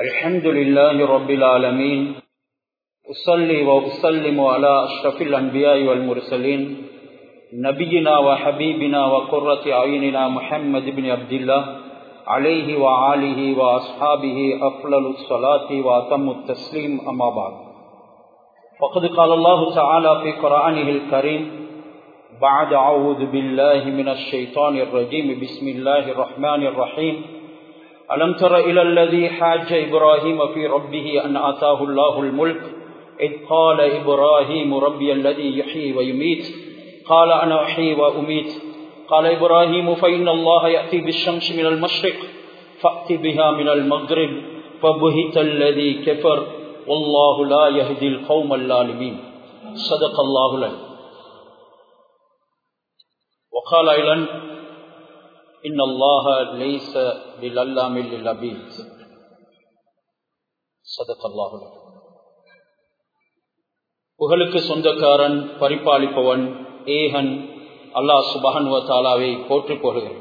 الحمد لله رب العالمين أصلي وأسلم على أشرف الأنبياء والمرسلين نبينا وحبيبنا وقرة عيننا محمد بن عبد الله عليه وآله وأصحابه أفضل الصلاة وأتم التسليم أما بعد فقد قال الله تعالى في قرآنه الكريم بعد أعوذ بالله من الشيطان الرجيم بسم الله الرحمن الرحيم ألم تر إلى الذي حاج إبراهيم في ربه أن آتاه الله الملك إذ قال إبراهيم ربي الذي يحيي ويميت قال أنا أحيي وأميت قال إبراهيم فإن الله يأتي بالشمس من المشرق فأت بها من المغرب فبهت الذي كفر والله لا يهدي القوم الظالمين صدق الله لنا وقال أيضا إن الله ليس بللام للعبيد صدق الله لنا புகழுக்கு சொந்தக்காரன் பரிபாலிப்பவன் ஏகன் அல்லாஹ் சுபஹன் தாலாவை போற்றி போடுகிறேன்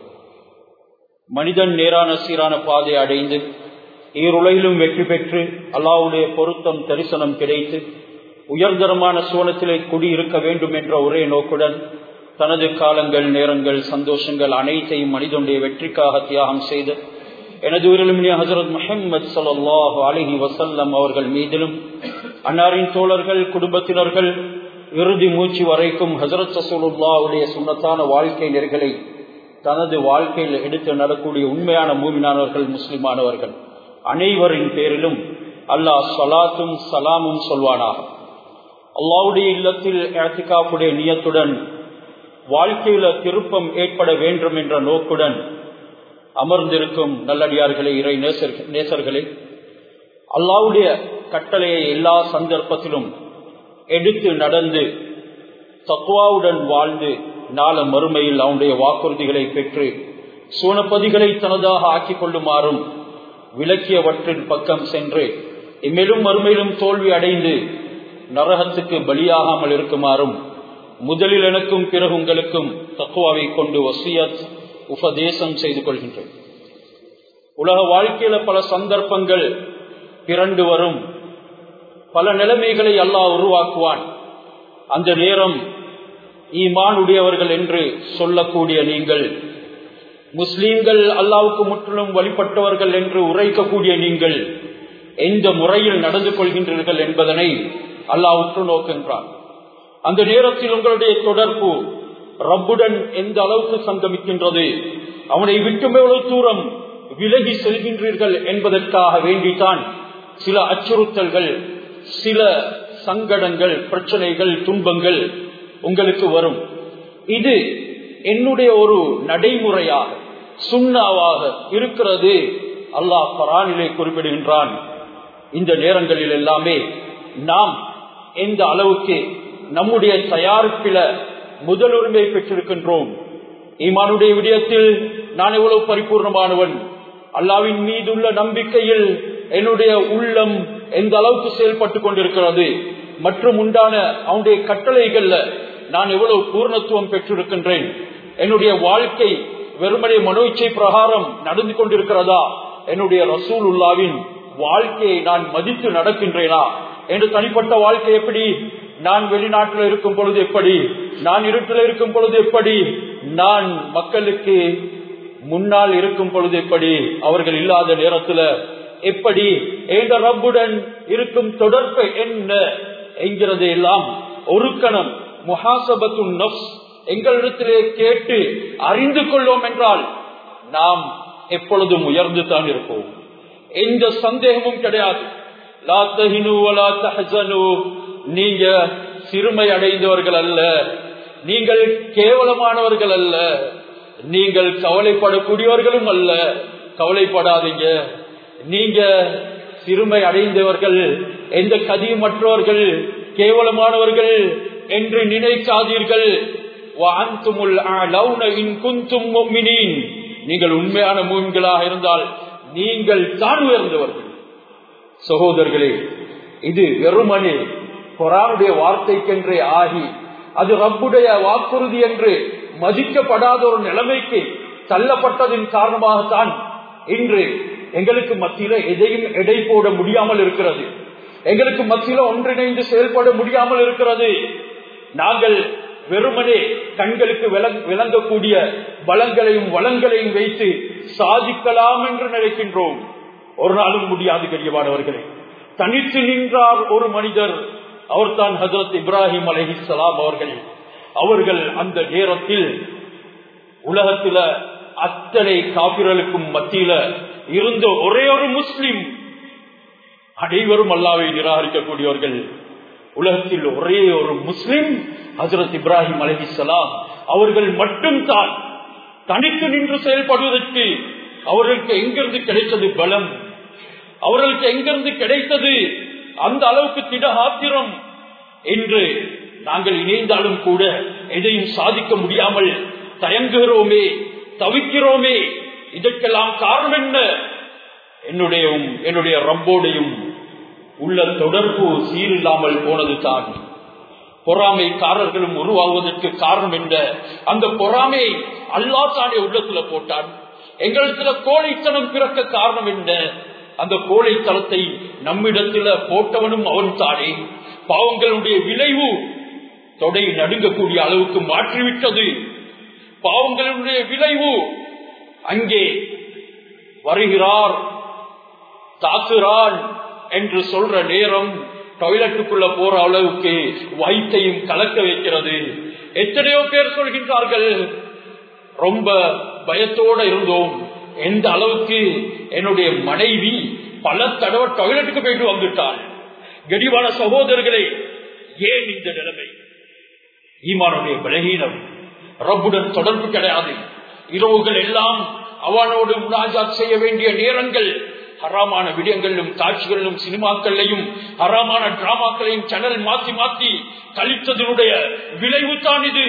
மனிதன் நேரான சீரான பாதை அடைந்து ஈருலகிலும் வெற்றி பெற்று அல்லாவுடைய பொருத்தம் தரிசனம் கிடைத்து உயர்தரமான சோனத்திலே குடியிருக்க வேண்டும் என்ற ஒரே நோக்குடன் தனது காலங்கள் நேரங்கள் சந்தோஷங்கள் அனைத்தையும் மனிதனுடைய வெற்றிக்காக தியாகம் செய்து எனது உயிரிலும் ஹசரத் முஹம்மது சல்லாஹ் அலஹி வசல்லம் அவர்கள் மீதிலும் அன்னாரின் தோழர்கள் குடும்பத்தினர்கள் இறுதி மூச்சு வரைக்கும் ஹசரத் சசூலுல்லாவுடைய சுண்ணத்தான வாழ்க்கை நெறிகளை தனது வாழ்க்கையில் எடுத்து நடக்கூடிய உண்மையான மூமினானவர்கள் முஸ்லிமானவர்கள் அனைவரின் பேரிலும் அல்லாஹ் சலாத்தும் சலாமும் சொல்வானாக அல்லாவுடைய இல்லத்தில் ஏத்திகாப்புடைய நியத்துடன் வாழ்க்கையில திருப்பம் ஏற்பட வேண்டும் என்ற நோக்குடன் அமர்ந்திருக்கும் நல்லடியார்களே இறை நேசர் நேசர்களே அல்லாவுடைய கட்டளையை எல்லா சந்தர்ப்பத்திலும் எடுத்து நடந்து தக்குவாவுடன் வாழ்ந்து நாள மறுமையில் அவனுடைய வாக்குறுதிகளை பெற்று சூனப்பதிகளை தனதாக ஆக்கிக் கொள்ளுமாறும் விளக்கியவற்றின் பக்கம் சென்று இம்மெலும் மறுமையிலும் தோல்வி அடைந்து நரகத்துக்கு பலியாகாமல் இருக்குமாறும் முதலில் எனக்கும் பிறகு உங்களுக்கும் தக்குவாவை கொண்டு வசியத் உபதேசம் செய்து கொள்கின்றேன் உலக வாழ்க்கையில பல சந்தர்ப்பங்கள் பிறண்டு வரும் பல நிலைமைகளை அல்லாஹ் உருவாக்குவான் அந்த நேரம் ஈமான் உடையவர்கள் என்று சொல்லக்கூடிய நீங்கள் முஸ்லீம்கள் அல்லாவுக்கு முற்றிலும் வழிபட்டவர்கள் என்று உரைக்கக்கூடிய நீங்கள் எந்த முறையில் நடந்து கொள்கின்றீர்கள் என்பதனை அல்லாஹ் உற்று நோக்கின்றான் அந்த நேரத்தில் உங்களுடைய தொடர்பு ரப்புடன் எந்த அளவுக்கு சங்கமிக்கின்றது அவனை விட்டும் எவ்வளவு தூரம் விலகி செல்கின்றீர்கள் என்பதற்காக வேண்டித்தான் சில அச்சுறுத்தல்கள் சில சங்கடங்கள் பிரச்சனைகள் துன்பங்கள் உங்களுக்கு வரும் இது என்னுடைய ஒரு நடைமுறையாக சுண்ணாவாக இருக்கிறது அல்லாஹ் பரானிலே குறிப்பிடுகின்றான் இந்த நேரங்களில் எல்லாமே நாம் எந்த அளவுக்கு நம்முடைய தயாரிப்பில முதலுரிமை பெற்றிருக்கின்றோம் ஈமானுடைய விடயத்தில் நான் எவ்வளவு பரிபூர்ணமானவன் அல்லாவின் மீதுள்ள நம்பிக்கையில் என்னுடைய உள்ளம் எந்த அளவுக்கு செயல்பட்டு கொண்டிருக்கிறது மற்றும் உண்டான அவனுடைய கட்டளைகள்ல நான் எவ்வளவு பூர்ணத்துவம் பெற்றிருக்கின்றேன் என்னுடைய வாழ்க்கை வெறுமனை மனோச்சை பிரகாரம் நடந்து கொண்டிருக்கிறதா என்னுடைய ரசூல் உல்லாவின் வாழ்க்கையை நான் மதித்து நடக்கின்றேனா என்று தனிப்பட்ட வாழ்க்கை எப்படி நான் வெளிநாட்டில் இருக்கும் பொழுது எப்படி நான் இருட்டில் இருக்கும் பொழுது எப்படி நான் மக்களுக்கு முன்னால் இருக்கும் பொழுது எப்படி அவர்கள் இல்லாத நேரத்துல எப்படி என்ற ரப்புடன் இருக்கும் தொடர்பு என்ன என்கிறது எல்லாம் ஒரு கணம் முஹாசபத்து நப்ஸ் எங்களிடத்திலே கேட்டு அறிந்து கொள்வோம் என்றால் நாம் எப்பொழுதும் உயர்ந்து தான் இருப்போம் எந்த சந்தேகமும் கிடையாது நீங்க சிறுமை அடைந்தவர்கள் அல்ல நீங்கள் கேவலமானவர்கள் அல்ல நீங்கள் கவலைப்படக்கூடியவர்களும் அல்ல கவலைப்படாதீங்க நீங்க சிறுமை அடைந்தவர்கள் எந்த கதியுமற்றவர்கள் கேவலமானவர்கள் என்று நினைக்காதீர்கள் நீங்கள் உண்மையான மூன்களாக இருந்தால் நீங்கள் தான் உயர்ந்தவர்கள் சகோதரர்களே இது வெறுமனே குரானுடைய வார்த்தைக்கென்றே ஆகி அது ரப்புடைய வாக்குறுதி என்று மதிக்கப்படாத ஒரு நிலைமைக்கு தள்ளப்பட்டதின் காரணமாகத்தான் இன்று எங்களுக்கு மத்தியில எதையும் எடை போட முடியாமல் இருக்கிறது எங்களுக்கு மத்தியில ஒன்றிணைந்து செயல்பட முடியாமல் இருக்கிறது நாங்கள் வெறுமனே கண்களுக்கு விளங்கக்கூடிய பலங்களையும் வளங்களையும் வைத்து சாதிக்கலாம் என்று நினைக்கின்றோம் ஒரு நாளும் முடியாது கரியவானவர்களே தனித்து நின்றார் ஒரு மனிதர் அவர் தான் ஹசரத் இப்ராஹிம் அலஹிசலாம் அவர்கள் அவர்கள் அந்த நேரத்தில் உலகத்தில அத்தனை காப்பிரலுக்கும் மத்தியில இருந்த ஒரே ஒரு முஸ்லிம் அனைவரும் அல்லாவை நிராகரிக்கக்கூடியவர்கள் உலகத்தில் ஒரே ஒரு முஸ்லிம் ஹசரத் இப்ராஹிம் அலஹிசலாம் அவர்கள் மட்டும்தான் தனித்து நின்று செயல்படுவதற்கு அவர்களுக்கு எங்கிருந்து கிடைத்தது பலம் அவர்களுக்கு எங்கிருந்து கிடைத்தது அந்த அளவுக்கு திடகாத்திரம் என்று நாங்கள் இணைந்தாலும் கூட எதையும் சாதிக்க முடியாமல் தயங்குகிறோமே தவிக்கிறோமே இதற்கெல்லாம் காரணம் என்ன என்னுடைய என்னுடைய ரம்போடையும் உள்ள தொடர்பு சீரில்லாமல் போனது தான் பொறாமைக்காரர்களும் உருவாகுவதற்கு காரணம் என்ன அந்த பொறாமை அல்லா தானே உள்ளத்துல போட்டான் எங்களிடத்துல கோழைத்தனம் பிறக்க காரணம் என்ன அந்த கோழைத்தனத்தை நம்மிடத்துல போட்டவனும் அவன் தானே பாவங்களுடைய விளைவு தொடை நடுங்கக்கூடிய அளவுக்கு மாற்றிவிட்டது பாவங்களுடைய விளைவு அங்கே வருகிறார் தாக்குறான் என்று சொல்ற நேரம் டாய்லெட்டுக்குள்ள போற அளவுக்கு வயிற்றையும் கலக்க வைக்கிறது எத்தனையோ பேர் சொல்கின்றார்கள் ரொம்ப பயத்தோட இருந்தோம் எந்த அளவுக்கு என்னுடைய மனைவி பல தடவை டாய்லெட்டுக்கு போயிட்டு வந்துட்டாள் கடிவான சகோதரர்களே ஏன் இந்த நிலைமை ஈமானுடைய பலகீனம் ரப்புடன் தொடர்பு கிடையாது இரவுகள் எல்லாம் அவனோடு முனாஜாத் செய்ய வேண்டிய நேரங்கள் ஹராமான விடயங்களிலும் காட்சிகளிலும் சினிமாக்களையும் ஹராமான டிராமாக்களையும் சேனல் மாத்தி மாத்தி கழித்ததனுடைய விளைவு தான் இது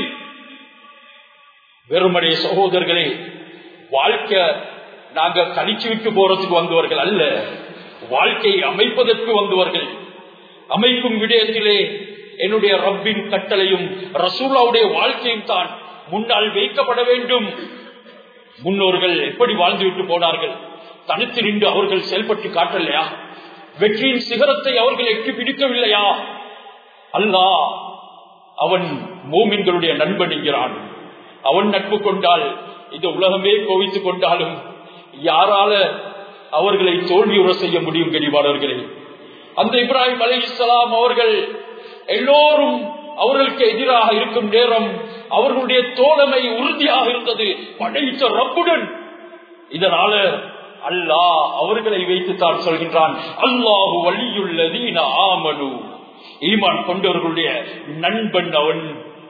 வெறுமடைய சகோதரர்களே வாழ்க்கை நாங்க கழிச்சு விட்டு போறதுக்கு வந்தவர்கள் அல்ல வாழ்க்கையை அமைப்பதற்கு வந்தவர்கள் அமைக்கும் விடயத்திலே என்னுடைய ரப்பின் கட்டளையும் ரசூலாவுடைய வாழ்க்கையும் தான் முன்னால் வைக்கப்பட வேண்டும் முன்னோர்கள் எப்படி வாழ்ந்து விட்டு போனார்கள் தனித்து நின்று அவர்கள் செயல்பட்டு காட்டலையா வெற்றியின் சிகரத்தை அவர்கள் எட்டி பிடிக்கவில்லையா அல்லா அவன் மூமின்களுடைய நண்பன் என்கிறான் அவன் நட்பு கொண்டால் இந்த உலகமே கோவித்துக் கொண்டாலும் யாரால அவர்களை தோல்வியுற செய்ய முடியும் கனிவாளர்களே அந்த இப்ராஹிம் அலி இஸ்லாம் அவர்கள் எல்லோரும் அவர்களுக்கு எதிராக இருக்கும் நேரம் அவர்களுடைய தோழமை உறுதியாக இருந்தது படைத்த ரப்புடன் இதனால அல்லாஹ் அவர்களை வைத்து தான் சொல்கின்றான் அல்லாஹு வழியுள்ளதீன ஆமனு ஈமான் கொண்டவர்களுடைய நண்பன் அவன்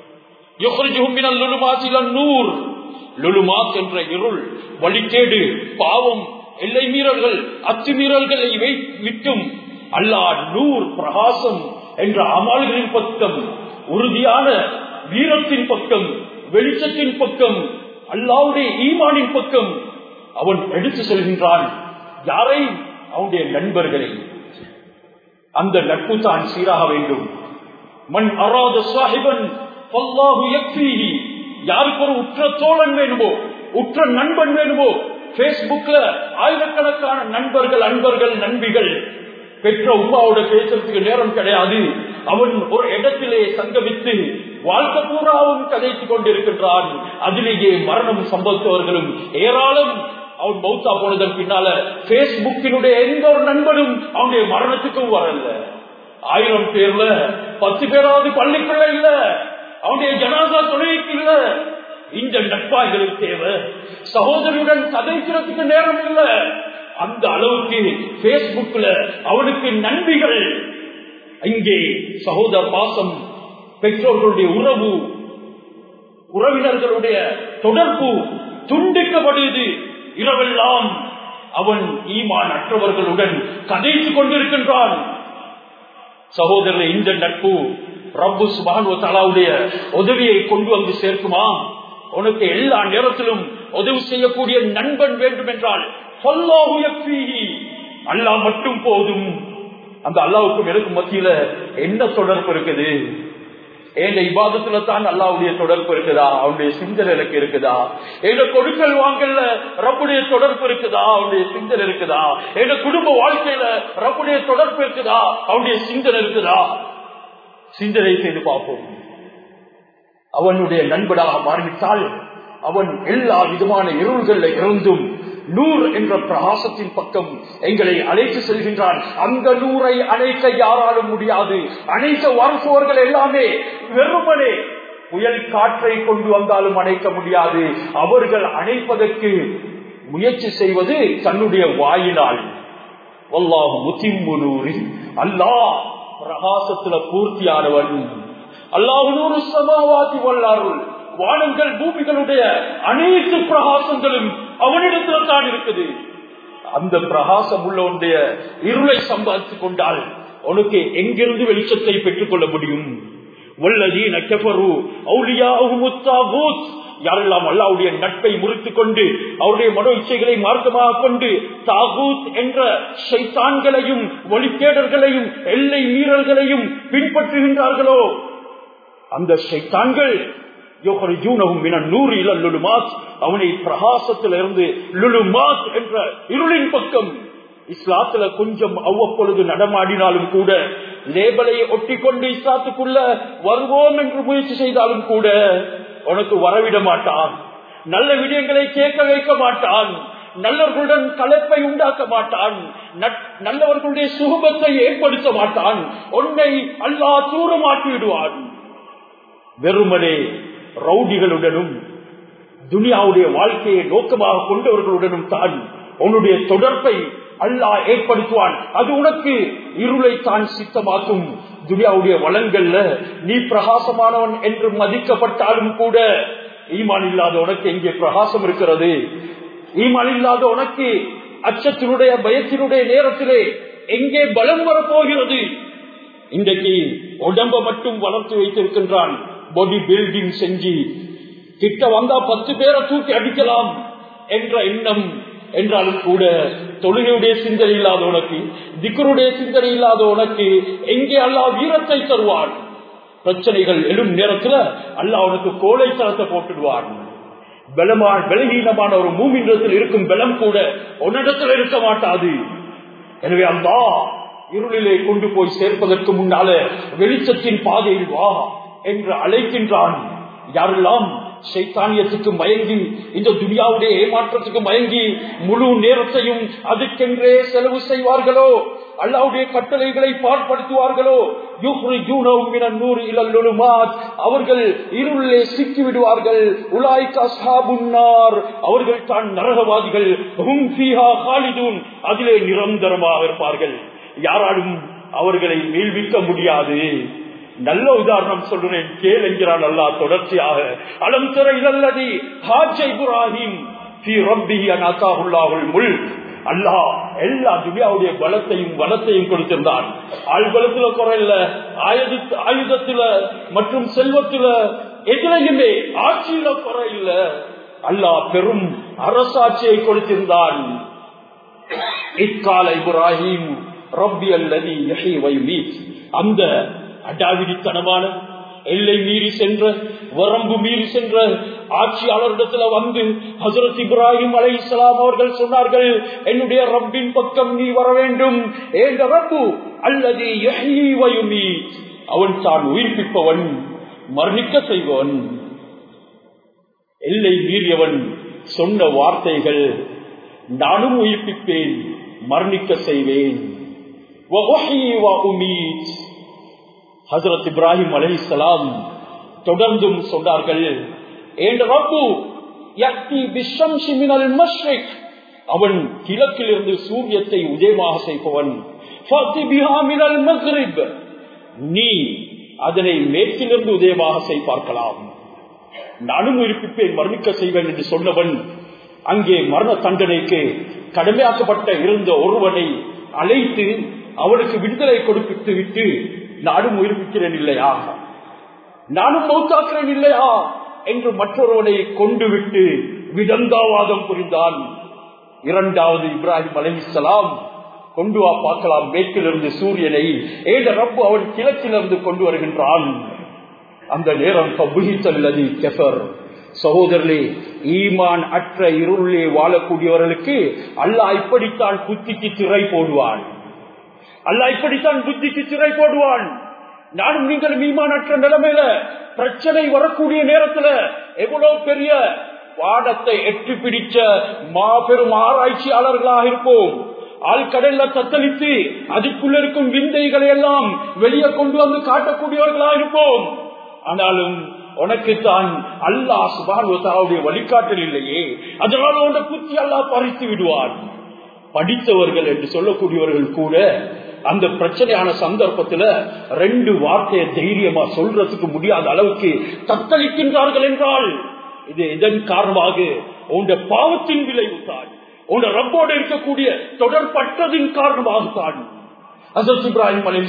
நூர் லுலுமாத் என்ற இருள் வழிகேடு பாவம் எல்லை மீறல்கள் அத்துமீறல்களை விட்டும் அல்லாஹ் நூர் பிரகாசம் என்ற அமால்களின் பக்கம் உறுதியான வீரத்தின் பக்கம் வெளிச்சத்தின் பக்கம் அல்லாவுடைய ஈமானின் பக்கம் அவன் எடுத்து செல்கின்றான் யாரை அவனுடைய நண்பர்களை அந்த நட்பு தான் சீராக வேண்டும் மண் அராத சாஹிபன் யாருக்கு ஒரு உற்ற தோழன் வேணுமோ உற்ற நண்பன் வேணுமோ பேஸ்புக்ல ஆயிரக்கணக்கான நண்பர்கள் அன்பர்கள் நண்பிகள் பெற்ற உமாவோட பேசுறதுக்கு நேரம் கிடையாது அவன் ஒரு இடத்திலே சங்கமித்து வாழ்க்கை பூராவும் கதைத்துக் கொண்டிருக்கின்றான் அதிலேயே மரணம் சம்பவித்தவர்களும் ஏராளம் அவன் மௌத்தா போனதன் பின்னால பேஸ்புக்கினுடைய எந்த ஒரு நண்பனும் அவனுடைய மரணத்துக்கும் வரல ஆயிரம் பேர்ல பத்து பேராவது பள்ளிக்குள்ள இல்ல அவனுடைய ஜனாசா தொழிலுக்கு இல்ல இந்த நட்பாய்களுக்கு தேவை சகோதரியுடன் கதைக்கிறதுக்கு நேரம் இல்ல அந்த அளவுக்கு பேஸ்புக்ல அவனுக்கு நன்றிகள் இங்கே சகோதர பாசம் பெற்றோர்களுடைய உறவு உறவினர்களுடைய தொடர்பு துண்டிக்கப்படுது இரவெல்லாம் அவன் ஈமான் அற்றவர்களுடன் கதைத்துக் கொண்டிருக்கின்றான் சகோதரர் இந்த நட்பு ரப்பு சுபானுடைய உதவியை கொண்டு வந்து சேர்க்குமா உனக்கு எல்லா நேரத்திலும் உதவி செய்யக்கூடிய நண்பன் வேண்டும் என்றால் அல்லா மட்டும் போதும் அந்த அல்லாவுக்கும் எனக்கு மத்தியில என்ன தொடர்பு இருக்குது என் இபாதத்துல தான் அல்லாவுடைய தொடர்பு இருக்குதா அவனுடைய சிந்தனை எனக்கு இருக்குதா எங்க கொடுக்கல் வாங்கல ரப்புடைய தொடர்பு இருக்குதா அவனுடைய சிந்தனை இருக்குதா எங்க குடும்ப வாழ்க்கையில ரப்புடைய தொடர்பு இருக்குதா அவனுடைய சிந்தனை இருக்குதா சிந்தனை செய்து பார்ப்போம் அவனுடைய நண்பனாக மாறிவிட்டால் அவன் எல்லா விதமான இருள்கள்ல இருந்தும் நூர் என்ற பிரகாசத்தின் பக்கம் எங்களை அழைத்து செல்கின்றான் அந்த நூரை அணைக்க யாராலும் முடியாது அணைக்க வருபவர்கள் எல்லாமே வெறுமனே புயல் காற்றை கொண்டு வந்தாலும் அணைக்க முடியாது அவர்கள் அணைப்பதற்கு முயற்சி செய்வது தன்னுடைய வாயினால் அல்லாஹ் முத்திம்புனூரி அல்லாஹ் பிரகாசத்துல பூர்த்தியானவன் அல்லாஹ் நூறு சமாவாதி வல்லாருள் வானங்கள் பூமிகளுடைய அனைத்து பிரகாசங்களும் அவனிடத்தில் தான் இருக்குது அந்த பிரகாசம் உள்ளவனுடைய இருளை சம்பாதித்துக் கொண்டால் உனக்கு எங்கிருந்து வெளிச்சத்தை பெற்றுக் கொள்ள முடியும் யாரெல்லாம் அல்லாவுடைய நட்பை முறித்துக் கொண்டு அவருடைய மனோ இச்சைகளை மார்க்கமாக கொண்டு தாகூத் என்ற ஷைத்தான்களையும் வழிகேடர்களையும் எல்லை மீறல்களையும் பின்பற்றுகின்றார்களோ அந்த ஷைத்தான்கள் அவனை பிரகாசத்திலிருந்து லுலுமாத் என்ற இருளின் பக்கம் இஸ்லாத்துல கொஞ்சம் அவ்வப்பொழுது நடமாடினாலும் கூட லேபலை ஒட்டி கொண்டு இஸ்லாத்துக்குள்ள வருவோம் என்று முயற்சி செய்தாலும் கூட உனக்கு வரவிட மாட்டான் நல்ல விடயங்களை கேட்க வைக்க மாட்டான் நல்லவர்களுடன் கலப்பை உண்டாக்க மாட்டான் நல்லவர்களுடைய சுகபத்தை ஏற்படுத்த மாட்டான் உன்னை அல்லா தூரமாக்கி விடுவான் வெறுமனே ரவுடிகளுடனும் துனியாவுடைய வாழ்க்கையை நோக்கமாக கொண்டவர்களுடனும் தான் உன்னுடைய தொடர்பை அல்லாஹ் ஏற்படுத்துவான் அது உனக்கு இருளை தான் சித்தமாக்கும் துனியாவுடைய வளங்கள்ல நீ பிரகாசமானவன் என்று மதிக்கப்பட்டாலும் கூட ஈமான் இல்லாத உனக்கு எங்கே பிரகாசம் இருக்கிறது ஈமான் இல்லாத உனக்கு அச்சத்தினுடைய பயத்தினுடைய நேரத்திலே எங்கே பலம் வரப்போகிறது இன்றைக்கு உடம்ப மட்டும் வளர்த்து வைத்திருக்கின்றான் பாடி பில்டிங் செஞ்சு கிட்ட வந்தா பத்து பேரை தூக்கி அடிக்கலாம் என்ற எண்ணம் என்றாலும் கூட தொழுகையுடைய சிந்தனை இல்லாத உனக்கு திக்கருடைய சிந்தனை இல்லாத உனக்கு எங்கே அல்லா வீரத்தை தருவான் பிரச்சனைகள் எழும் நேரத்துல அல்லா உனக்கு கோழைத்தனத்தை போட்டுடுவான் பலமான பலவீனமான ஒரு மூமின்றத்தில் இருக்கும் பலம் கூட உன்னிடத்தில் இருக்க மாட்டாது எனவே அல்லா இருளிலே கொண்டு போய் சேர்ப்பதற்கு முன்னால வெளிச்சத்தின் பாதையில் வா என்று அழைக்கின்றான் யாரெல்லாம் சைத்தானியத்துக்கு மயங்கி இந்த துனியாவுடைய ஏமாற்றத்துக்கு மயங்கி முழு நேரத்தையும் அதுக்கென்றே செலவு செய்வார்களோ அல்லாவுடைய கட்டளைகளை பாற்படுத்துவார்களோ அவர்கள் இருளிலே சிக்கி விடுவார்கள் அவர்கள் தான் நரகவாதிகள் அதிலே நிரந்தரமாக இருப்பார்கள் யாராலும் அவர்களை மீள்விக்க முடியாது நல்ல உதாரணம் சொல்றேன் கேள் என்கிறான் அல்லா தொடர்ச்சியாக அலம் துறை நல்லதி ஹாஜ் இப்ராஹிம் முள் அல்லாஹ் எல்லா துனியாவுடைய பலத்தையும் வளத்தையும் கொடுத்திருந்தான் ஆள் பலத்துல குறையில ஆயுத ஆயுதத்துல மற்றும் செல்வத்துல எதிலையுமே ஆட்சியில குறையில்ல அல்லாஹ் பெரும் அரசாட்சியை கொடுத்திருந்தான் இக்கால இப்ராஹிம் ரப்பி அல்லதி அந்த அடாவிடித்தனமான எல்லை மீறி சென்ற வரம்பு மீறி சென்ற ஆட்சியாளரிடத்துல வந்து ஹசரத் இப்ராஹிம் அலை இஸ்லாம் அவர்கள் சொன்னார்கள் என்னுடைய ரப்பின் பக்கம் நீ வர வேண்டும் என்ற ரப்பு அல்லது அவன் தான் உயிர்ப்பிப்பவன் மரணிக்க செய்வன் எல்லை மீறியவன் சொன்ன வார்த்தைகள் நானும் உயிர்ப்பிப்பேன் மரணிக்க செய்வேன் ஹசரத் இப்ராஹிம் அலி சலாம் தொடர்ந்தும் சொன்னார்கள் அவன் கிழக்கிலிருந்து சூரியத்தை உதயமாக செய்பவன் நீ அதனை மேற்கிலிருந்து உதயமாக செய் பார்க்கலாம் நானும் உயிர்ப்பிப்பேன் மரணிக்க செய்வேன் என்று சொன்னவன் அங்கே மரண தண்டனைக்கு கடுமையாக்கப்பட்ட இருந்த ஒருவனை அழைத்து அவனுக்கு விடுதலை கொடுப்பித்து விட்டு நானும் உயிர்ப்பிக்கிறேன் இல்லையா நானும் மௌத்தாக்குறேன் இல்லையா என்று மற்றொருவனை கொண்டு விட்டு விதந்தாவாதம் புரிந்தான் இரண்டாவது இப்ராஹிம் அலிசலாம் கொண்டு வா பார்க்கலாம் மேற்கிலிருந்து சூரியனை ஏழ ரப்பு அவன் கிழக்கிலிருந்து கொண்டு வருகின்றான் அந்த நேரம் பபுகித்தல்லது கெஃபர் சகோதரர்களே ஈமான் அற்ற இருளே வாழக்கூடியவர்களுக்கு அல்லாஹ் இப்படித்தான் புத்திக்கு திரை போடுவான் அல்லாஹ் இப்படித்தான் புத்திக்கு திரை போடுவான் நானும் நீங்கள் ஈமானற்ற நிலைமையில பிரச்சனை வரக்கூடிய நேரத்துல எவ்வளவு பெரிய பாடத்தை எட்டு பிடிச்ச மாபெரும் ஆராய்ச்சியாளர்களாக இருப்போம் ஆழ்கடல்ல தத்தளித்து அதுக்குள்ள இருக்கும் விந்தைகளை எல்லாம் வெளியே கொண்டு வந்து காட்டக்கூடியவர்களாக இருப்போம் ஆனாலும் உனக்குத்தான் அல்லாஹ் சுபானுடைய வழிகாட்டல் இல்லையே அதனால உன்னை குத்தி அல்லாஹ் பறித்து விடுவான் படித்தவர்கள் என்று சொல்லக்கூடியவர்கள் கூட அந்த பிரச்சனையான சந்தர்ப்பத்துல ரெண்டு வார்த்தையை தைரியமா சொல்றதுக்கு முடியாத அளவுக்கு தத்தளிக்கின்றார்கள் என்றால் இது இதன் காரணமாக உங்க பாவத்தின் விளைவு தான் உங்க ரப்போடு இருக்கக்கூடிய தொடர்பற்றதின் காரணமாக தான் அசத் இப்ராஹிம் அலி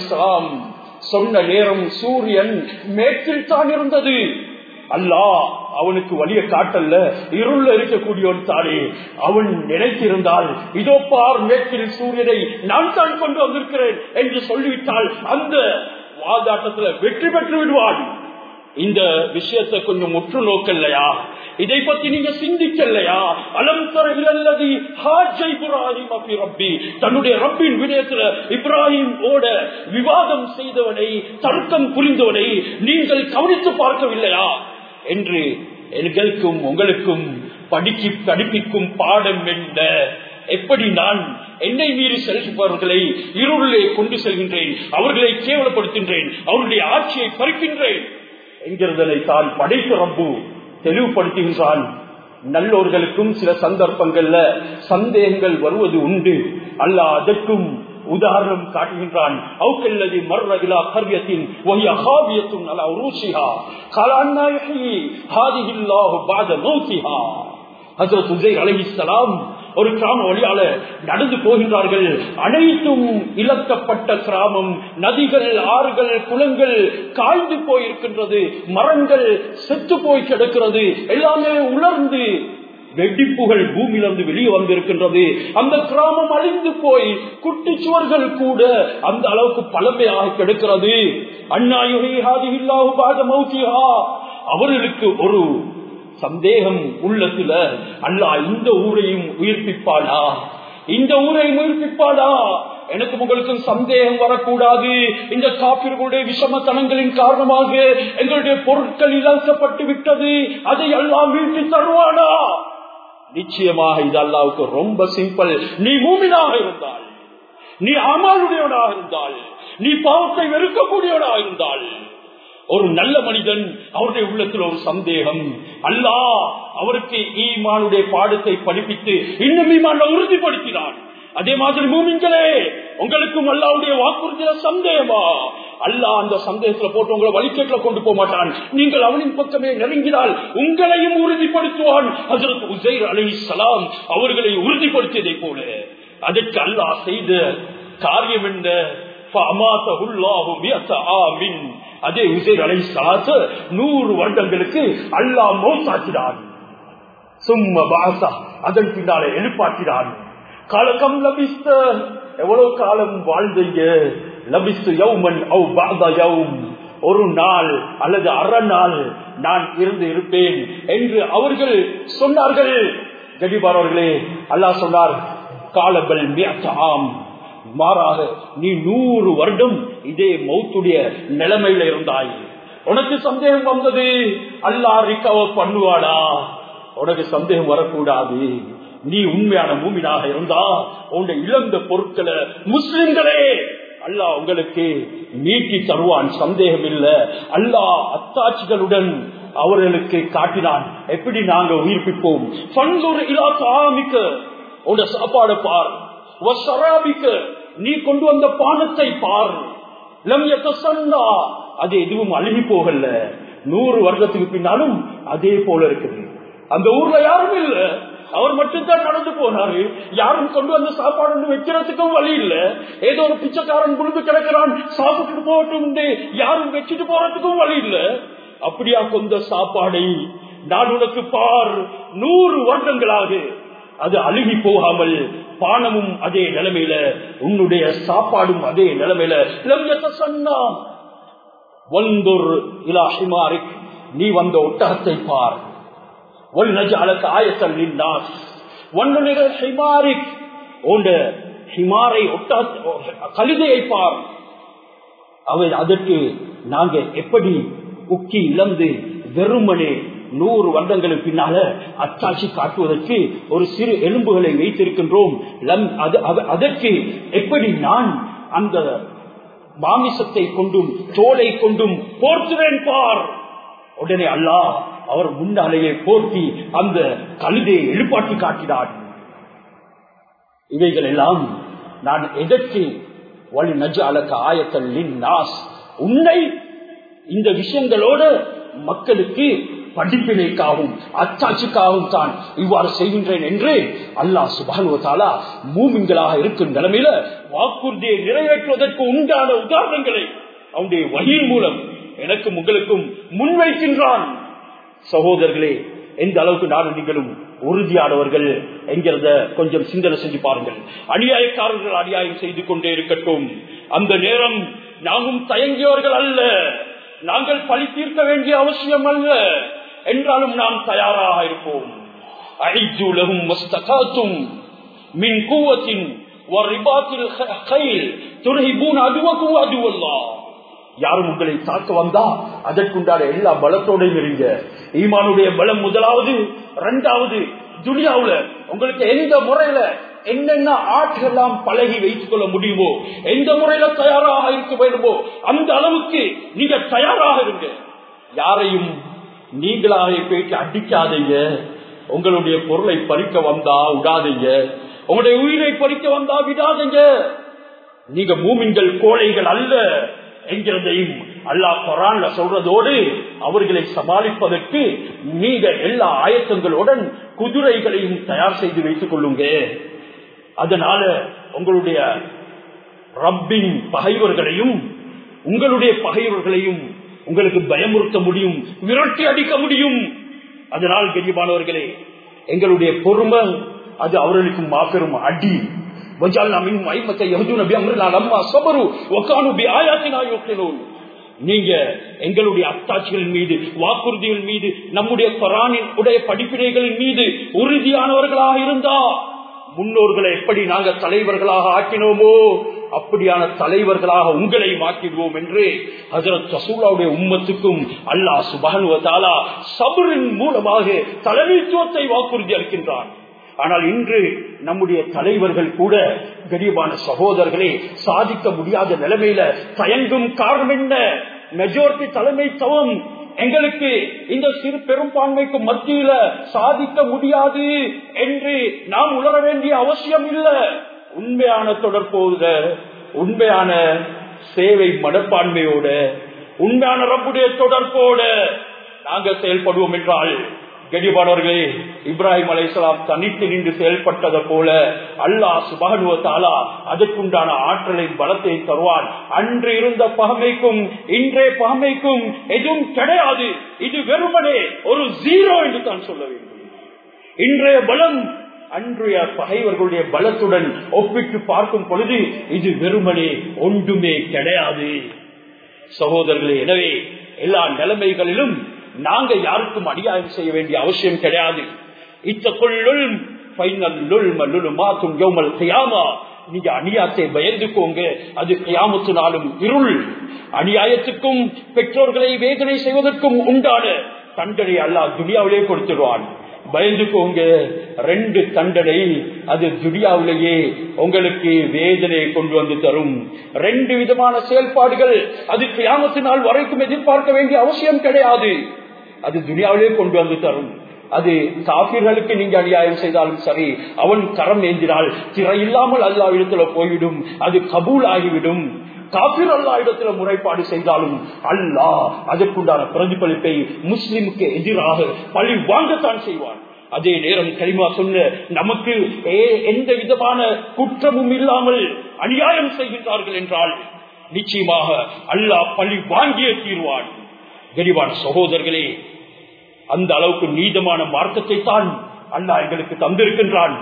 சொன்ன நேரம் சூரியன் மேற்கில் தான் இருந்தது அல்லாஹ் அவனுக்கு வழிய காட்டல்ல இருள இருக்கக்கூடியவன் தானே அவன் நினைத்திருந்தால் இதோ பார் மேற்கில் சூரியனை நான் தான் கொண்டு வந்திருக்கிறேன் என்று சொல்லிவிட்டால் அந்த வாதாட்டத்துல வெற்றி பெற்று விடுவான் இந்த விஷயத்தை கொஞ்சம் உற்று நோக்கலையா இதை பத்தி நீங்க சிந்திக்கலையா அலம் தர இலல்லதி ஹாஜ் இப்ராஹிம் அப்பி ரப்பி தன்னுடைய ரப்பின் விடயத்துல இப்ராஹிம் ஓட விவாதம் செய்தவனை தர்க்கம் புரிந்தவனை நீங்கள் கவனித்து பார்க்கவில்லையா என்று எங்களுக்கும் உங்களுக்கும் படிக்கி படிப்பிக்கும் பாடம் என்ன எப்படி நான் என்னை மீறி செல்பவர்களை இருளே கொண்டு செல்கின்றேன் அவர்களை கேவலப்படுத்துகின்றேன் அவருடைய ஆட்சியை பறிக்கின்றேன் என்கிறதனை தான் படைத்த ரப்பு தெளிவுபடுத்துகின்றான் நல்லோர்களுக்கும் சில சந்தர்ப்பங்கள்ல சந்தேகங்கள் வருவது உண்டு அல்ல அதற்கும் உதாரணம் காட்டுகின்றான் அவுக்கல்லதி மர்ரகிலா கர்யத்தின் ஒஹிய ஹாவியத்தும் அலா உருஷிஹா கலான்னா யஹ்யி ஹாதிஹில்லாஹு பாத மௌத்திஹா ஹஜ்ரத் உஸைர் அலைஹிஸ்ஸலாம் ஒரு கிராம வழியால நடந்து போகின்றார்கள் அனைத்தும் இழக்கப்பட்ட கிராமம் நதிகள் ஆறுகள் குளங்கள் காய்ந்து போயிருக்கின்றது மரங்கள் செத்து போய் கிடக்கிறது எல்லாமே உலர்ந்து வெடிப்புகள் பூமியிலிருந்து வெளியே வந்திருக்கின்றது அந்த கிராமம் அழிந்து போய் குட்டி சுவர்கள் கூட அந்த அளவுக்கு பழமையாக கிடக்கிறது அண்ணா அவர்களுக்கு ஒரு சந்தேகம் உள்ளத்துல அல்லா இந்த ஊரையும் உயிர்ப்பிப்பாளா இந்த ஊரை உயிர்ப்பிப்பாளா எனக்கு உங்களுக்கும் சந்தேகம் வரக்கூடாது இந்த காப்பிர்களுடைய விஷமத்தனங்களின் காரணமாக எங்களுடைய பொருட்கள் இழக்கப்பட்டு விட்டது அதை எல்லாம் மீட்டு தருவானா நிச்சயமாக இது அல்லாவுக்கு ரொம்ப சிம்பிள் நீ மூமினாக இருந்தால் நீ அமலுடையவனாக இருந்தால் நீ பாவத்தை வெறுக்கக்கூடியவனாக இருந்தால் ஒரு நல்ல மனிதன் அவருடைய உள்ளத்தில் ஒரு சந்தேகம் அல்லா அவருக்கு ஈமானுடைய பாடத்தை படிப்பித்து இன்னும் ஈமான உறுதிப்படுத்தினான் அதே மாதிரி மூமிங்களே உங்களுக்கும் அல்லாவுடைய வாக்குறுதியில சந்தேகமா அல்லா அந்த சந்தேகத்துல போட்டு உங்களை வழிகேட்டில கொண்டு போக மாட்டான் நீங்கள் அவனின் பக்கமே நெருங்கினால் உங்களையும் உறுதிப்படுத்துவான் அதற்கு உசைர் அலி சலாம் அவர்களை உறுதிப்படுத்தியதை போல அதற்கு அல்லாஹ் செய்த காரியம் என்ன அதே உசைர் அலை சலாத்து நூறு வருடங்களுக்கு அல்லா மௌசாக்கினான் சும்ம பாசா அதன் பின்னாலே எழுப்பாட்டினான் காலக்கம் லபிஸ்த எவ்வளவு காலம் வாழ்ந்தீங்க லபிஸ்து யௌமன் அவ் பாதா யௌம் ஒரு நாள் அல்லது அரை நாள் நான் இருந்து இருப்பேன் என்று அவர்கள் சொன்னார்கள் கடிபார் அவர்களே அல்லாஹ் சொன்னார் காலபல் ஆம் மாறாக நீ நூறு வருடம் இதே மௌத்துடைய நிலைமையில இருந்தாய் உனக்கு சந்தேகம் வந்தது அல்லா ரிகவர் பண்ணுவாடா உனக்கு சந்தேகம் வரக்கூடாது நீ உண்மையான மூமினாக இருந்தா உன்னை இழந்த பொருட்களை முஸ்லிம்களே அல்லாஹ் உங்களுக்கு மீட்டி தருவான் சந்தேகம் இல்ல அல்லாஹ் அத்தாட்சிகளுடன் அவர்களுக்கு காட்டினான் எப்படி நாங்க உயிர்ப்பிப்போம் பண்பொரு இலா சாமிக்க உன்னை சாப்பாடு பார் நீ கொண்டு வந்த பானத்தை பார் சொன்னா அது எதுவும் அழுகி போகல நூறு வருடத்துக்கு பின்னாலும் அதே போல இருக்குது அந்த ஊர்ல யாரும் இல்ல அவர் மட்டும்தான் நடந்து போனாரு யாரும் கொண்டு வந்து சாப்பாடு வைக்கிறதுக்கும் வழி இல்ல ஏதோ ஒரு பிச்சைக்காரன் குழுந்து கிடக்கிறான் சாப்பிட்டு போகட்டும் யாரும் வச்சுட்டு போறதுக்கும் வழி இல்ல அப்படியா கொண்ட சாப்பாடை நான் உனக்கு பார் நூறு வருடங்களாக அது அழுகி போகாமல் பானமும் அதே நிலைமையில உன்னுடைய சாப்பாடும் அதே நிலைமையில சொன்னா வந்தொர் இலா ஹிமாரிக் நீ வந்த ஒட்டகத்தை பார் ஒல் நஜஅலக ஆயத்தல் லின்னாஸ் வன்னுனிர ஹிமாரிக் ஓண்ட ஹிமாரை ஒட்டக கழுதையை பார் அவை அதற்கு நாங்க எப்படி உக்கி இழந்து வெறுமனே நூறு வருடங்களுக்கு பின்னால அச்சாட்சி காட்டுவதற்கு ஒரு சிறு எலும்புகளை வைத்திருக்கின்றோம் லம் அது அது- அதற்கு எப்படி நான் அந்த மாமிசத்தை கொண்டும் தோலை கொண்டும் போர்த்துவேன் பார் உடனே அல்லாஹ் அவர் முன்னாலேயே போர்த்தி அந்த கழுதையை எழுப்பாட்டி காட்டினார் இவைகள் எல்லாம் நான் எதற்கு வழி நஜ அலக்க ஆயத்தல்லின் நாஸ் உன்னை இந்த விஷயங்களோடு மக்களுக்கு படிப்பினைக்காகவும் அச்சாட்சிக்காகவும் தான் இவ்வாறு செய்கின்றேன் என்று அல்லாஹ் சுபானுவத்தாலா மூமின்களாக இருக்கும் நிலைமையில வாக்குறுதியை நிறைவேற்றுவதற்கு உண்டான உதாரணங்களை அவனுடைய வகையின் மூலம் எனக்கும் உங்களுக்கும் முன்வைக்கின்றான் சகோதரர்களே எந்த அளவுக்கு நானும் நீங்களும் உறுதியானவர்கள் என்கிறத கொஞ்சம் சிந்தனை செஞ்சு பாருங்கள் அநியாயக்காரர்கள் அநியாயம் செய்து கொண்டே இருக்கட்டும் அந்த நேரம் நாமும் தயங்கியவர்கள் அல்ல நாங்கள் பழி தீர்க்க வேண்டிய அவசியம் அல்ல என்றாலும் நாம் தயாராக இருப்போம் அழிஜூலகும் மஸ்தகாத்தும் மின் கூவத்தின் வரிபாத்தில் கைல் துருகிபூன் அதுவக்கும் அதுவல்லா யாரும் உங்களை தாக்க வந்தா அதற்குண்டான எல்லா பலத்தோடையும் இருங்க ஈமானுடைய பலம் முதலாவது இரண்டாவது துனியாவுல உங்களுக்கு எந்த முறையில என்னென்ன ஆற்றெல்லாம் பழகி வைத்துக் கொள்ள முடியுமோ எந்த முறையில தயாராக இருக்க வேண்டுமோ அந்த அளவுக்கு நீங்க தயாராக இருங்க யாரையும் நீங்களாக போயிட்டு அடிக்காதீங்க உங்களுடைய பொருளை பறிக்க வந்தா விடாதீங்க உங்களுடைய உயிரை பறிக்க வந்தா விடாதீங்க நீங்க மூமின்கள் கோழைகள் அல்ல என்கிறதையும் அல்லாஹ் குரான்ல சொல்றதோடு அவர்களை சமாளிப்பதற்கு நீங்க எல்லா ஆயத்தங்களுடன் குதிரைகளையும் தயார் செய்து வைத்துக் கொள்ளுங்க அதனால உங்களுடைய ரப்பின் பகைவர்களையும் உங்களுடைய பகைவர்களையும் உங்களுக்கு பயமுறுத்த முடியும் விரட்டி அடிக்க முடியும் அதனால் கெரியமானவர்களே எங்களுடைய பொறுமை அது அவர்களுக்கு மாபெரும் அடி وجعلنا منهم أئمة يهدون بأمرنا لما صبروا وكانوا بآياتنا يوقنون நீங்க எங்களுடைய அத்தாட்சிகளின் மீது வாக்குறுதிகள் மீது நம்முடைய குரானின் உடைய படிப்பினைகளின் மீது உறுதியானவர்களாக இருந்தா முன்னோர்களை எப்படி நாங்கள் தலைவர்களாக ஆக்கினோமோ அப்படியான தலைவர்களாக உங்களை மாற்றிடுவோம் என்று ஹசரத் ரசூலாவுடைய உம்மத்துக்கும் அல்லாஹ் சுபானுவதாலா சபரின் மூலமாக தலைமைத்துவத்தை வாக்குறுதி அளிக்கின்றான் ஆனால் இன்று நம்முடைய தலைவர்கள் கூட கரீபான சகோதரர்களே சாதிக்க முடியாத நிலைமையில தயங்கும் காரணம் என்ன மெஜாரிட்டி தலைமைத்துவம் எங்களுக்கு இந்த சிறு பெரும்பான்மைக்கு மத்தியில சாதிக்க முடியாது என்று நாம் உணர வேண்டிய அவசியம் இல்லை உண்மையான தொடர்போத உண்மையான சேவை மனப்பான்மையோட உண்மையான ரப்புடைய தொடர்போட நாங்கள் செயல்படுவோம் என்றால் கெடிபானவர்களே இப்ராஹிம் அலைசலாம் தனித்து நின்று செயல்பட்டதை போல அல்லாஹ் சுபானுவத்தாலா அதற்குண்டான ஆற்றலை பலத்தை தருவான் அன்று இருந்த பகமைக்கும் இன்றைய பகமைக்கும் எதுவும் கிடையாது இது வெறுமனே ஒரு ஜீரோ என்று தான் சொல்ல வேண்டும் இன்றைய பலம் அன்றைய பகைவர்களுடைய பலத்துடன் ஒப்பிட்டு பார்க்கும் பொழுது இது வெறுமனே ஒன்றுமே கிடையாது சகோதரர்களே எனவே எல்லா நிலைமைகளிலும் நாங்க யாருக்கும் அநியாயம் செய்ய வேண்டிய அவசியம் கிடையாது இத்தக்குள்ளுள் நீங்க அநியாயத்தை பயந்துக்கோங்க அது கியாமத்து நாளும் இருள் அநியாயத்துக்கும் பெற்றோர்களை வேதனை செய்வதற்கும் உண்டான தண்டனை அல்லா துனியாவிலே கொடுத்துருவான் பயந்துக்கோங்க ரெண்டு தண்டனை அது துடியாவிலேயே உங்களுக்கு வேதனையை கொண்டு வந்து தரும் ரெண்டு விதமான செயல்பாடுகள் அது கியாமத்து நாள் வரைக்கும் எதிர்பார்க்க வேண்டிய அவசியம் கிடையாது அது துனியாவிலே கொண்டு வந்து தரும் அது காபிர்களுக்கு நீங்க அநியாயம் செய்தாலும் சரி அவன் கரம் ஏந்தினால் திரை இல்லாமல் அல்லா இடத்துல போய்விடும் அது கபூல் ஆகிவிடும் காபிர் அல்லா இடத்துல முறைப்பாடு செய்தாலும் அல்லாஹ் அதற்குண்டான பிரதிபலிப்பை முஸ்லிமுக்கு எதிராக பழி வாங்கத்தான் செய்வான் அதே நேரம் கரிமா சொன்ன நமக்கு எந்த விதமான குற்றமும் இல்லாமல் அநியாயம் செய்கின்றார்கள் என்றால் நிச்சயமாக அல்லாஹ் பழி வாங்கிய தீர்வான் கரிவான சகோதரர்களே அந்த அளவுக்கு நீதமான மார்க்கத்தை தான் அல்லாஹ் எங்களுக்கு தந்திருக்கின்றான்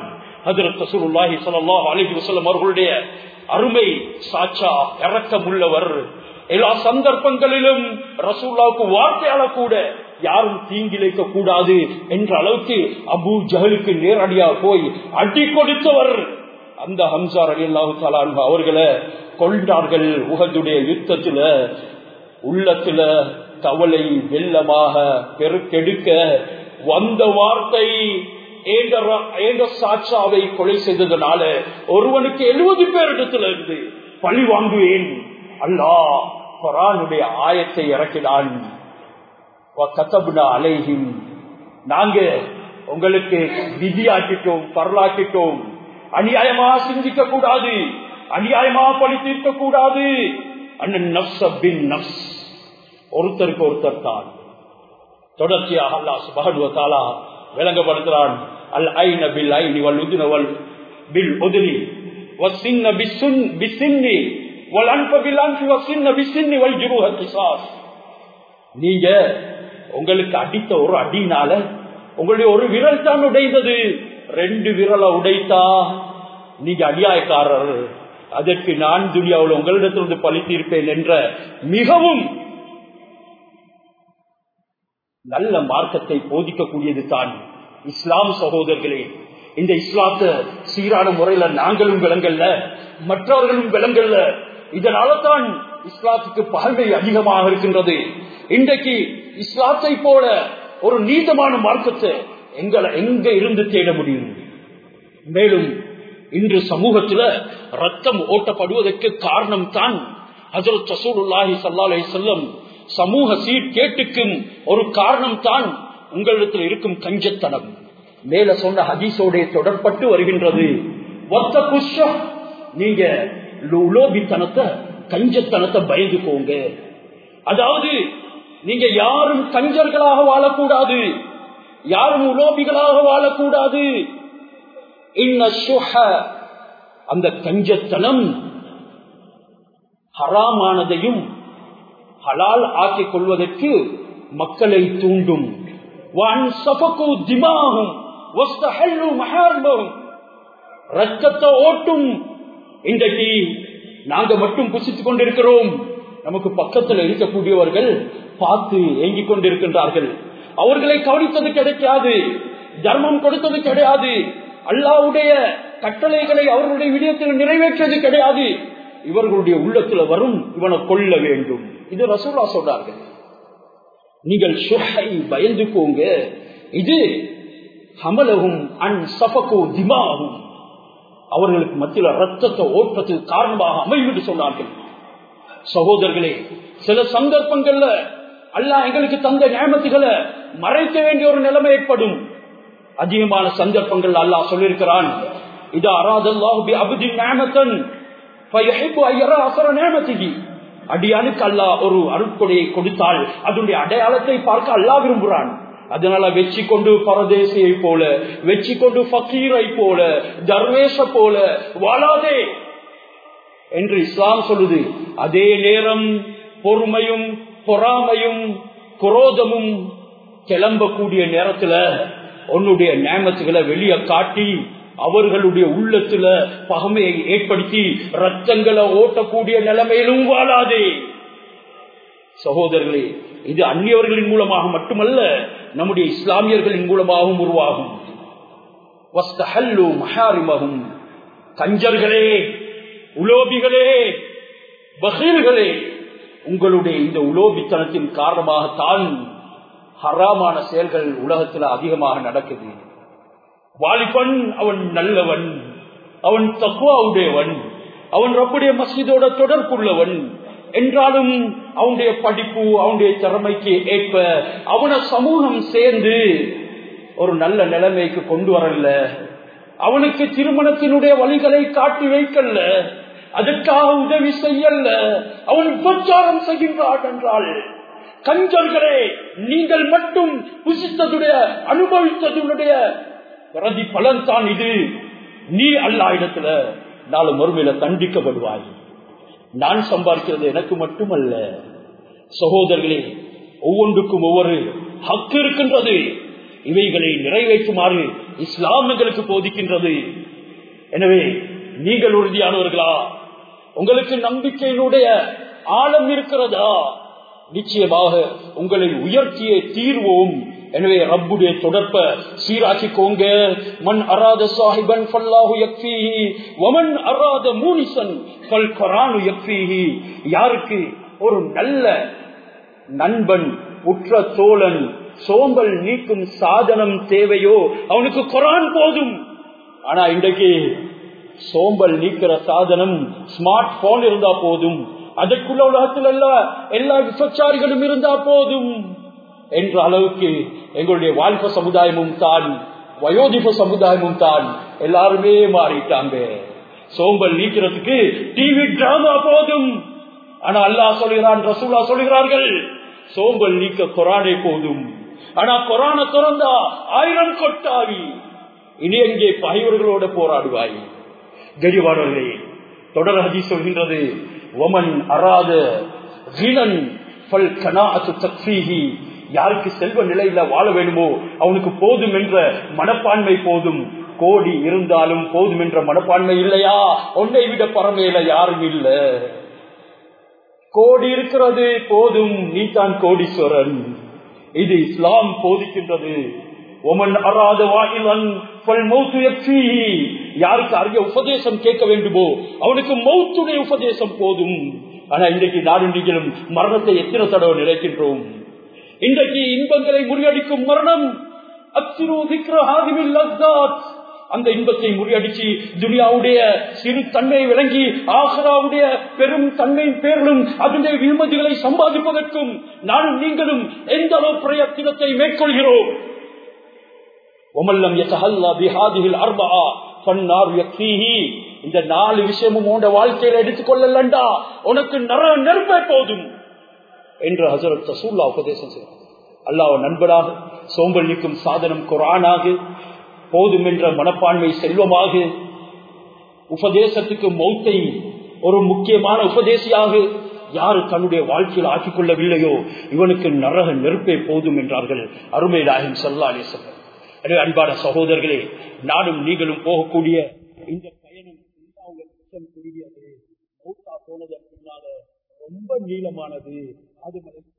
அவர்களுடைய அருமை சாட்சா இறக்கம் உள்ளவர் எல்லா சந்தர்ப்பங்களிலும் ரசூல்லாவுக்கு வார்த்தையால கூட யாரும் தீங்கிழைக்க கூடாது என்ற அளவுக்கு அபு ஜஹலுக்கு நேரடியாக போய் அடி கொடுத்தவர் அந்த ஹம்சார் அலி அல்லாஹு அவர்களை கொண்டார்கள் உகதுடைய யுத்தத்துல உள்ளத்துல கவலை வெள்ளமாக பெருக்கெடுக்க வந்த வார்த்தை சாட்சாவை கொலை செய்ததுனால ஒருவனுக்கு எழுபது பேரிடத்துல இருந்து பழி வாங்குவேன் அல்லா குரானுடைய ஆயத்தை இறக்கினான் அலைஹிம் நாங்க உங்களுக்கு விதியாக்கிட்டோம் பரலாக்கிட்டோம் அநியாயமா சிந்திக்க கூடாது அநியாயமா பழி தீர்க்க கூடாது அண்ணன் நப்ஸ் பின் நப்ஸ் ஒருத்தருக்கு ஒருத்தர் தான் தொடர்ச்சியாக அல்லா சுபகடுவ தாலா விளங்கப்படுத்துறான் அல் ஐன பில் ஐனி வல் உதுன வல் பில் உதுனி والسن بالسن بالسن والانف بالانف والسن بالسن والجروح قصاص நீங்க உங்களுக்கு அடித்த ஒரு அடினால உங்களுடைய ஒரு விரல் தான் உடைந்தது ரெண்டு விரலை உடைத்தா நீங்க அடியாயக்காரர் அதற்கு நான் துனியாவில் உங்களிடத்திலிருந்து பழித்திருப்பேன் என்ற மிகவும் நல்ல மார்க்கத்தை போதிக்கக்கூடியது தான் இஸ்லாம் சகோதரர்களே இந்த இஸ்லாத்த சீரான முறையில நாங்களும் விளங்கல்ல மற்றவர்களும் விளங்கல்ல இதனால தான் இஸ்லாத்துக்கு பகமை அதிகமாக இருக்கின்றது இன்றைக்கு இஸ்லாத்தை போல ஒரு நீதமான மார்க்கத்தை எங்களை எங்க இருந்து தேட முடியும் மேலும் இன்று சமூகத்துல ரத்தம் ஓட்டப்படுவதற்கு காரணம் தான் ஹசரத் சசூருல்லாஹி சல்லாஹ் செல்லம் சமூக சீர்கேட்டுக்கும் ஒரு காரணம் தான் உங்களிடத்தில் இருக்கும் கஞ்சத்தனம் மேல சொன்ன ஹதீஸோட தொடர்பட்டு வருகின்றது ஒத்த புஷ்டம் நீங்க உலோபித்தனத்தை கஞ்சத்தனத்தை பயந்துக்கோங்க அதாவது நீங்க யாரும் கஞ்சர்களாக வாழக்கூடாது யாரும் உலோபிகளாக வாழக்கூடாது அந்த கஞ்சத்தனம் ஹராமானதையும் ஹலால் ஆக்கிக் கொள்வதற்கு மக்களை தூண்டும் ரத்தத்தை ஓட்டும் இன்றைக்கு நாங்க மட்டும் புசித்துக் கொண்டிருக்கிறோம் நமக்கு பக்கத்தில் இருக்கக்கூடியவர்கள் பார்த்து ஏங்கிக் கொண்டிருக்கின்றார்கள் அவர்களை கவனித்தது கிடைக்காது தர்மம் கொடுத்தது கிடையாது அல்லாவுடைய கட்டளைகளை அவர்களுடைய விடயத்தில் நிறைவேற்றது கிடையாது இவர்களுடைய உள்ளத்துல வரும் இவனை கொல்ல வேண்டும் இது ரசூலா சொல்றார்கள் நீங்கள் சுஹை பயந்துக்கோங்க இது ஹமலகும் அன் சபகோ திமாகும் அவர்களுக்கு மத்தியில் ரத்தத்தை ஓட்டத்துக்கு காரணமாக அமைவிட்டு சொன்னார்கள் சகோதரர்களே சில சந்தர்ப்பங்கள்ல அல்ல எங்களுக்கு தந்த நியமத்துகளை மறைக்க வேண்டிய ஒரு நிலைமை ஏற்படும் அதிகமான சந்தர்ப்பங்கள் அல்லாஹ் சொல்லியிருக்கிறான் இது அராதல்லாஹு அபுதி நியமத்தன் அடியானுக்கு அல்லா ஒரு அருட்கொடையை கொடுத்தால் அதனுடைய அடையாளத்தை பார்க்க அல்லா விரும்புகிறான் அதனால வெற்றி கொண்டு பரதேசியை போல வெற்றி கொண்டு பக்கீரை போல தர்வேஷ போல வாழாதே என்று இஸ்லாம் சொல்லுது அதே நேரம் பொறுமையும் பொறாமையும் குரோதமும் கிளம்பக்கூடிய நேரத்துல உன்னுடைய நேமத்துகளை வெளியே காட்டி அவர்களுடைய உள்ளத்துல பகமையை ஏற்படுத்தி ரத்தங்களை ஓட்டக்கூடிய நிலைமையிலும் வாழாதே சகோதரர்களே இது அந்நியவர்களின் மூலமாக மட்டுமல்ல நம்முடைய இஸ்லாமியர்களின் மூலமாகவும் உருவாகும் மகாரிமகும் கஞ்சர்களே உலோபிகளே பகீர்களே உங்களுடைய இந்த உலோபித்தனத்தின் காரணமாகத்தான் ஹராமான செயல்கள் உலகத்தில் அதிகமாக நடக்குது வாலிபன் அவன் நல்லவன் அவன் தக்குவாவுடையவன் அவன் ரப்புடைய மசிதோட தொடர்புள்ளவன் என்றாலும் அவனுடைய படிப்பு அவனுடைய திறமைக்கு ஏற்ப அவன சமூகம் சேர்ந்து ஒரு நல்ல நிலைமைக்கு கொண்டு வரல அவனுக்கு திருமணத்தினுடைய வழிகளை காட்டி வைக்கல அதற்காக உதவி செய்யல அவன் உபச்சாரம் செய்கின்றான் என்றால் கஞ்சர்களே நீங்கள் மட்டும் புசித்ததுடைய அனுபவித்ததுடைய பிரதி பலன் தான் இது நீ அல்லா இடத்துல நாலு மறுமையில தண்டிக்கப்படுவாய் நான் சம்பாதிக்கிறது எனக்கு மட்டுமல்ல சகோதரர்களே ஒவ்வொன்றுக்கும் ஒவ்வொரு ஹக்கு இருக்கின்றது இவைகளை நிறைவேற்றுமாறு இஸ்லாம் எங்களுக்கு போதிக்கின்றது எனவே நீங்கள் உறுதியானவர்களா உங்களுக்கு நம்பிக்கையினுடைய ஆழம் இருக்கிறதா நிச்சயமாக உங்களை உயர்த்தியே தீர்வோம் எனவே ரப்புடைய தொடர்ப சீராக்கிக்கோங்க மண் அராத சாஹிபன் ஃபல்லாஹு யக்ஃபீஹி வமன் அராத மூனிசன் ஃபல் குர்ஆனு யக்ஃபீஹி யாருக்கு ஒரு நல்ல நண்பன் உற்ற தோழன் சோம்பல் நீக்கும் சாதனம் தேவையோ அவனுக்கு குரான் போதும் ஆனா இன்றைக்கு சோம்பல் நீக்கிற சாதனம் ஸ்மார்ட் போன் இருந்தா போதும் அதற்குள்ள உலகத்தில் அல்ல எல்லா விசச்சாரிகளும் இருந்தா போதும் என்ற அளவுக்கு எங்களுடைய வாழ்க்கை சமுதாயமும் தான் வயோதிப சமுதாயமும் தான் எல்லாருமே மாறிட்டாங்க சோம்பல் நீக்கிறதுக்கு டிவி டிராமா போதும் ஆனா அல்லாஹ் சொல்கிறான் ரசூலா சொல்கிறார்கள் சோம்பல் நீக்க கொரானே போதும் ஆனா கொரான திறந்தா ஆயிரம் கொட்டாவி இனி எங்கே பகைவர்களோட போராடுவாய் கரிவாளர்களே தொடர் ஹதி சொல்கின்றது ஒமன் அராத ஜீனன் ஃபல் கனாஅத்து தக்ஃபீஹி யாருக்கு செல்வ நிலையில வாழ வேண்டுமோ அவனுக்கு போதும் என்ற மனப்பான்மை போதும் கோடி இருந்தாலும் போதும் என்ற மனப்பான்மை இல்லையா உன்னை விட பரமையில யாரும் இல்ல கோடி இருக்கிறது போதும் நீ தான் கோடீஸ்வரன் இது இஸ்லாம் போதிக்கின்றது ஒமன் அராத வாயிலன் யாருக்கு அரிய உபதேசம் கேட்க வேண்டுமோ அவனுக்கு மௌத்துடைய உபதேசம் போதும் ஆனா இன்றைக்கு நாடு நீங்களும் மரணத்தை எத்தனை தடவை நினைக்கின்றோம் இன்றைக்கு இன்பங்களை முறியடிக்கும் மரணம் அந்த இன்பத்தை முறியடிச்சு துனியாவுடைய சிறு தன்மையை விளங்கி ஆசராவுடைய பெரும் தன்மையின் பேரிலும் அதனுடைய விமதிகளை சம்பாதிப்பதற்கும் நானும் நீங்களும் எந்த அளவு பிரயத்தினத்தை மேற்கொள்கிறோம் ஒமல்லம் யசஹல்லா பிஹாதிஹில் அர்பா ஃபன்னார் யக்ஃபீஹி இந்த நாலு விஷயமும் உண்ட வாழ்க்கையில எடுத்துக்கொள்ளலண்டா உனக்கு நர நெருப்பே போதும் என்று ஹசரத் ரசூல்லா உபதேசம் செய்தார் அல்லாஹ் நண்பனாக சோம்பல் நீக்கும் சாதனம் குரானாக போதும் என்ற மனப்பான்மை செல்வமாக உபதேசத்துக்கு மௌத்தை ஒரு முக்கியமான உபதேசியாக யாரு தன்னுடைய வாழ்க்கையில் ஆக்கிக் கொள்ளவில்லையோ இவனுக்கு நரக நெருப்பே போதும் என்றார்கள் அருமை நாயகம் சல்லா அலிசல்லம் எனவே அன்பான சகோதரர்களே நானும் நீங்களும் போகக்கூடிய இந்த பயணம் குறுகியது மௌத்தா போனதன் பின்னால ரொம்ப நீளமானது அது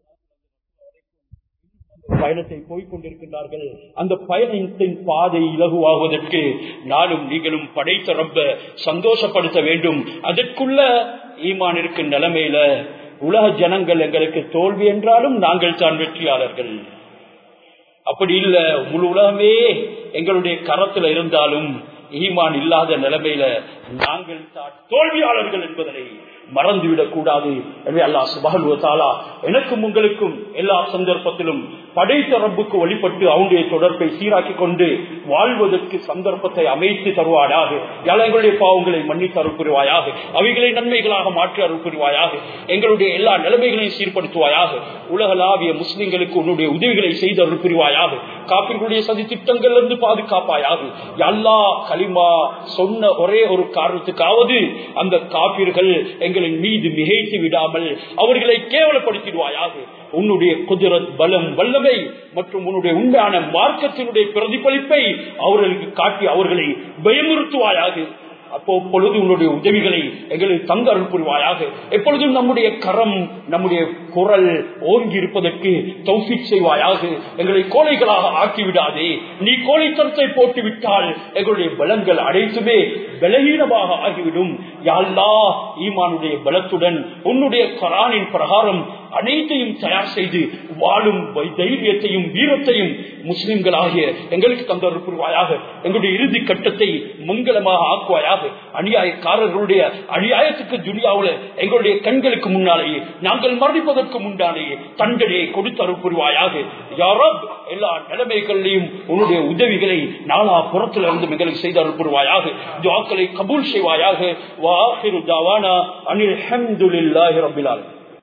பயணத்தை போய்கொண்டிருக்கின்றார்கள் அந்த பயணத்தின் பாதை இலகுவாகுவதற்கு நானும் நீங்களும் படைத்த ரொம்ப சந்தோஷப்படுத்த வேண்டும் அதற்குள்ள ஈமான் இருக்கும் நிலைமையில உலக ஜனங்கள் எங்களுக்கு தோல்வி என்றாலும் நாங்கள் தான் வெற்றியாளர்கள் அப்படி இல்ல முழு உலகமே எங்களுடைய கரத்துல இருந்தாலும் ஈமான் இல்லாத நிலைமையில நாங்கள் தான் தோல்வியாளர்கள் என்பதனை மறந்துவிடக் கூடாது எனவே அல்லா சுபாலுவத்தாலா எனக்கும் உங்களுக்கும் எல்லா சந்தர்ப்பத்திலும் படைத்த ரப்புக்கு வழிபட்டு அவனுடைய தொடர்பை சீராக்கி கொண்டு வாழ்வதற்கு சந்தர்ப்பத்தை அமைத்து தருவாயாக எங்களுடைய பாவங்களை மன்னித்து அருள் புரிவாயாக அவைகளை நன்மைகளாக மாற்றி அருள் புரிவாயாக எங்களுடைய எல்லா நிலைமைகளையும் சீர்படுத்துவாயாக உலகளாவிய முஸ்லிம்களுக்கு உன்னுடைய உதவிகளை செய்து அருள் புரிவாயாக காப்பிர்களுடைய சதி திட்டங்கள் இருந்து பாதுகாப்பாயாக எல்லா களிமா சொன்ன ஒரே ஒரு காரணத்துக்காவது அந்த காப்பீர்கள் எங்களின் மீது மிகைத்து விடாமல் அவர்களை கேவலப்படுத்திடுவாயாக உன்னுடைய குதிரத் பலம் வல்லமை மற்றும் உன்னுடைய உண்மையான மார்க்கத்தினுடைய பிரதிபலிப்பை அவர்களுக்கு காட்டி அவர்களை பயமுறுத்துவாயாக அப்போ பொழுது உன்னுடைய உதவிகளை எங்களுக்கு தங்க அருள் புரிவாயாக எப்பொழுதும் நம்முடைய கரம் நம்முடைய குரல் ஓங்கி இருப்பதற்கு தௌஃபிக் செய்வாயாக எங்களை கோழைகளாக ஆக்கிவிடாதே நீ கோழைத்தனத்தை போட்டு விட்டால் எங்களுடைய பலங்கள் அனைத்துமே பலகீனமாக ஆகிவிடும் யாழ்லா ஈமானுடைய பலத்துடன் உன்னுடைய கரானின் பிரகாரம் அனைத்தையும் தயார் செய்து வாழும் தைரியத்தையும் வீரத்தையும் முஸ்லிம்களாகிய எங்களுக்கு தந்தர் புரிவாயாக எங்களுடைய இறுதி கட்டத்தை மங்களமாக ஆக்குவாயாக அநியாயக்காரர்களுடைய அநியாயத்துக்கு துனியாவில் எங்களுடைய கண்களுக்கு முன்னாலேயே நாங்கள் மரணிப்பதற்கு முன்னாலேயே தண்டனையை கொடுத்தருள் புரிவாயாக யாரப் எல்லா நிலைமைகளிலையும் உன்னுடைய உதவிகளை நாலா புறத்தில் இருந்து எங்களுக்கு செய்து அருள் புரிவாயாக துவாக்களை கபூல் செய்வாயாக வாஹிரு தாவானா அனில் ஹம்துலில்லாஹி ரபில் ஆலமீன்